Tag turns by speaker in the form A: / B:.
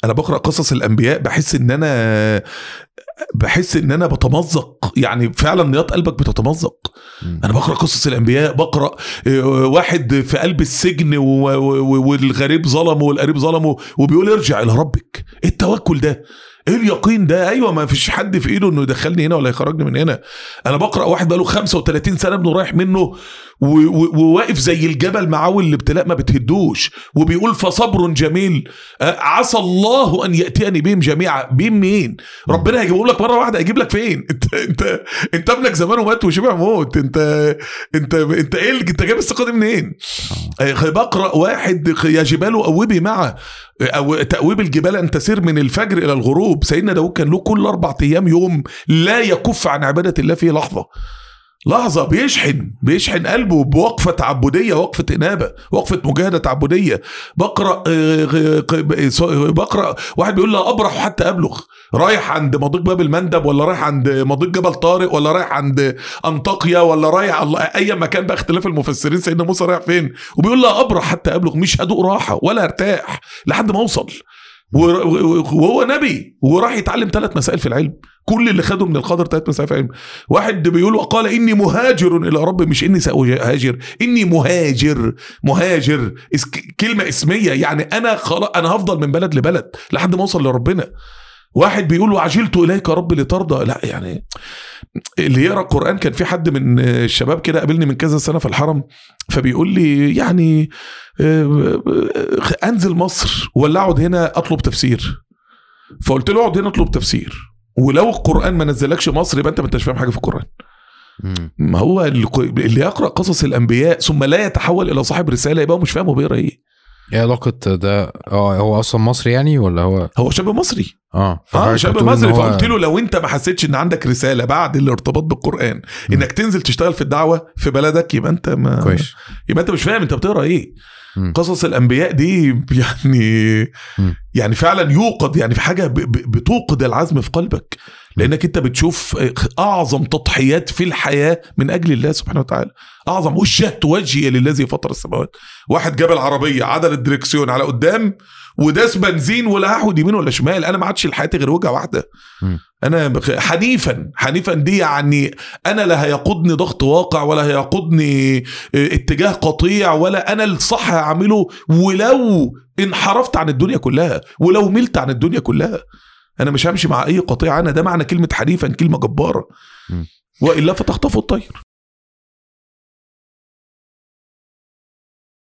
A: انا بقرا قصص الانبياء بحس ان انا بحس ان انا بتمزق يعني فعلا نيات قلبك بتتمزق
B: مم.
A: انا بقرا قصص الانبياء بقرا آه، واحد في قلب السجن و- و- والغريب ظلمه والقريب ظلمه وبيقول ارجع الى ربك ايه التوكل ده ايه اليقين ده ايوه ما فيش حد في ايده انه يدخلني هنا ولا يخرجني من هنا انا بقرا واحد بقاله 35 سنه ابنه رايح منه و- و- وواقف زي الجبل معاه والابتلاء ما بتهدوش وبيقول فصبر جميل آه، عسى الله ان ياتيني بهم جميعا بهم مين ربنا هيجيبهم لك مره واحده هيجيب لك فين انت انت انت ابنك زمانه مات وشبع موت انت انت انت ايه اللي انت جايب الثقه دي منين آه، بقرا واحد يا جبال اوبي معه او تأويب الجبال ان تسير من الفجر الى الغروب سيدنا داود كان له كل اربع ايام يوم لا يكف عن عباده الله فيه لحظه لحظة بيشحن بيشحن قلبه بوقفة تعبدية وقفة إنابة وقفة مجاهدة تعبدية بقرأ آه، غ- ق- بقرأ واحد بيقول لا أبرح حتى أبلغ رايح عند مضيق باب المندب ولا رايح عند مضيق جبل طارق ولا رايح عند أنطاكيا ولا رايح الله أي مكان بقى اختلاف المفسرين سيدنا موسى رايح فين وبيقول لا أبرح حتى أبلغ مش هدوق راحة ولا أرتاح لحد ما أوصل ور- وهو نبي وراح يتعلم ثلاث مسائل في العلم كل اللي خده من الخضر ثلاث مسائل في العلم واحد بيقول وقال اني مهاجر الى رب مش اني ساهاجر اني مهاجر مهاجر اس- كلمه اسميه يعني انا خلاص انا هفضل من بلد لبلد لحد ما اوصل لربنا واحد بيقول وعجلت اليك يا رب لترضى لا يعني اللي يقرا القران كان في حد من الشباب كده قابلني من كذا سنه في الحرم فبيقول لي يعني آه، آه، انزل مصر ولا اقعد هنا اطلب تفسير فقلت له اقعد هنا اطلب تفسير ولو القران ما نزلكش مصر يبقى انت ما انتش فاهم حاجه في القران
B: مم.
A: ما هو اللي اللي يقرا قصص الانبياء ثم لا يتحول الى صاحب رساله يبقى هو مش فاهم هو بيقرا ايه
B: ايه علاقة ده اه هو اصلا مصري يعني ولا هو
A: هو شاب مصري
B: اه
A: اه
B: فحضرتك
A: شاب
B: بتقول إن
A: مصري
B: هو-
A: فقلت له لو انت ما حسيتش ان عندك رساله بعد الارتباط بالقران
B: م.
A: انك تنزل تشتغل في الدعوه في بلدك يبقى انت ما
B: كويس
A: يبقى انت مش فاهم انت بتقرا ايه
B: مم.
A: قصص الانبياء دي يعني
B: مم.
A: يعني فعلا يوقد يعني في حاجه ب- ب- بتوقد العزم في قلبك لانك انت بتشوف اعظم تضحيات في الحياه من اجل الله سبحانه وتعالى اعظم وجهت وجهي للذي فطر السماوات واحد جاب العربيه عدل الدركسيون على قدام وداس بنزين ولا هاخد يمين ولا شمال انا ما عادش لحياتي غير وجهه واحده
B: مم.
A: انا بخ- حنيفا حنيفا دي يعني انا لا هيقودني ضغط واقع ولا هيقودني اه، اتجاه قطيع ولا انا الصح هعمله ولو انحرفت عن الدنيا كلها ولو ملت عن الدنيا كلها انا مش همشي مع اي قطيع انا ده معنى كلمه حنيفا كلمه جباره
B: مم.
A: والا فتخطفه الطير